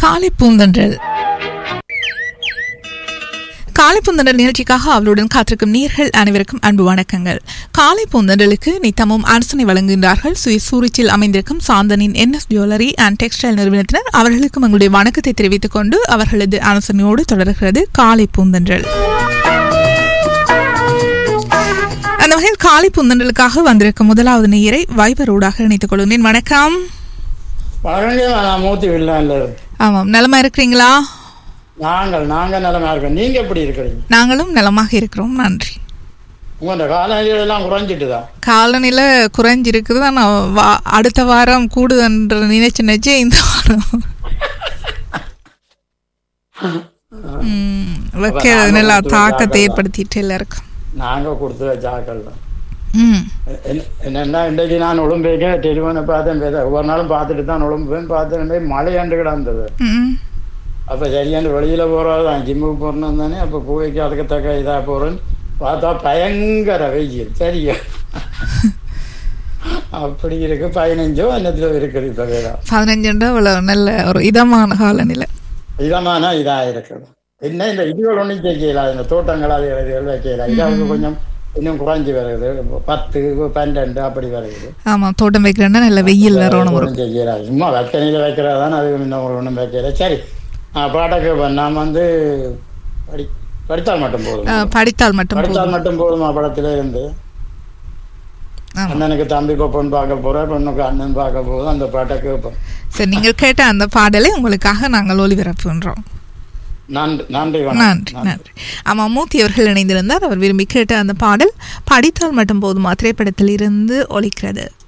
காலை பூந்தன்றல் காலை பூந்தண்டல் நிகழ்ச்சிக்காக அவளுடன் காத்திருக்கும் நீர்கள் அனைவருக்கும் அன்பு வணக்கங்கள் காலை பூந்தண்டலுக்கு நித்தமும் அரசனை வழங்குகின்றார்கள் சுவிஸ் சூரிச்சில் அமைந்திருக்கும் சாந்தனின் என்எஸ் ஜுவல்லரி அண்ட் டெக்ஸ்டைல் நிறுவனத்தினர் அவர்களுக்கும் எங்களுடைய வணக்கத்தை தெரிவித்துக் கொண்டு அவர்களது அரசனையோடு தொடர்கிறது காலை பூந்தன்றல் அந்த வகையில் காலை பூந்தண்டலுக்காக வந்திருக்கும் முதலாவது நேயரை வைபரோடாக இணைத்துக் கொள்கிறேன் வணக்கம் வழங்க நான் மூத்தி விடலாம்ல ஆமாம் நலமா இருக்கிறீங்களா நாங்கள் நாங்க நிலமா இருக்கோம் நீங்க எப்படி இருக்கிறீங்க நாங்களும் நலமாக இருக்கிறோம் நன்றி உங்களோட காலநிலை எல்லாம் குறைஞ்சிட்டுதா காலநிலை குறைஞ்சிருக்குது நான் வா- அடுத்த வாரம் கூடுதன்ற நினைச்சு நினைச்சு இந்த வாரம் ம், வைக்கிறது நல்லா தாக்கத்தை ஏற்படுத்திட்டு எல்லாருக்கும் நாங்க கொடுத்து வச்சாக்கள் தான் ம் என்ன- என்னன்னா இன்றைக்கு நான் ஒழும்பேக்க டெலிஃபோனை பார்த்தேன் பேச ஒவ்வொரு நாளும் பார்த்துட்டு தான் ஒழும்புவேன் பார்த்தேன் மழையாண்டு கிடந்தது ம் அப்ப சரியாண்டு வெளியில போறது தான் ஜிம்முக்கு போறணும் தானே அப்ப போய்க்கு அதுக்கு தக்க இதா போறேன்னு பார்த்தா பயங்கர வெயில் சரியா அப்படி இருக்கு பதினஞ்சோ அன்னத்துல இருக்குது இப்ப வேற பதினஞ்சுண்டா இவ்வளவு நல்ல ஒரு இதமான காலநிலை இதமான இதா இருக்குது என்ன இந்த இதுகள் ஒன்றும் செய்யல இந்த தோட்டங்கள் அது இதுகள் வைக்கல இதாவது கொஞ்சம் இன்னும் குறைஞ்சி வருது பத்து பன்னெண்டு அப்படி வருது ஆமாம் தோட்டம் வைக்கிறேன்னா நல்ல வெயில் வரணும் ஒரு ஒன்றும் செய்யல சும்மா வெத்தனையில் வைக்கிறது தானே அது இன்னும் ஒன்றும் வைக்கல சரி ஆ, பாட்டக்கு நான் வந்து படி படித்தால் மட்டும் போதும் அஹ், படித்தால் மட்டும் போதும் படித்தால் மட்டும் போதுமா படத்துல இருந்து ஆமாம் அண்ணனுக்கு தம்பி இப்போ பொண்ணு பார்க்க போறேன் பொண்ணுக்கு அண்ணன் பார்க்க போதும் அந்த பாட்டை கேட்போம் சரி நீங்கள் கேட்ட அந்த பாடலை உங்களுக்காக நாங்கள் ஒளிபரப்புகின்றோம் நன்றி நன்றி வணக்கம் நன்றி நன்றி ஆமாம் மூர்த்தி அவர்கள் இணைந்திருந்தார் அவர் விரும்பி கேட்ட அந்த பாடல் படித்தால் மட்டும் போதுமா திரைப்படத்தில் இருந்து ஒலிக்கிறது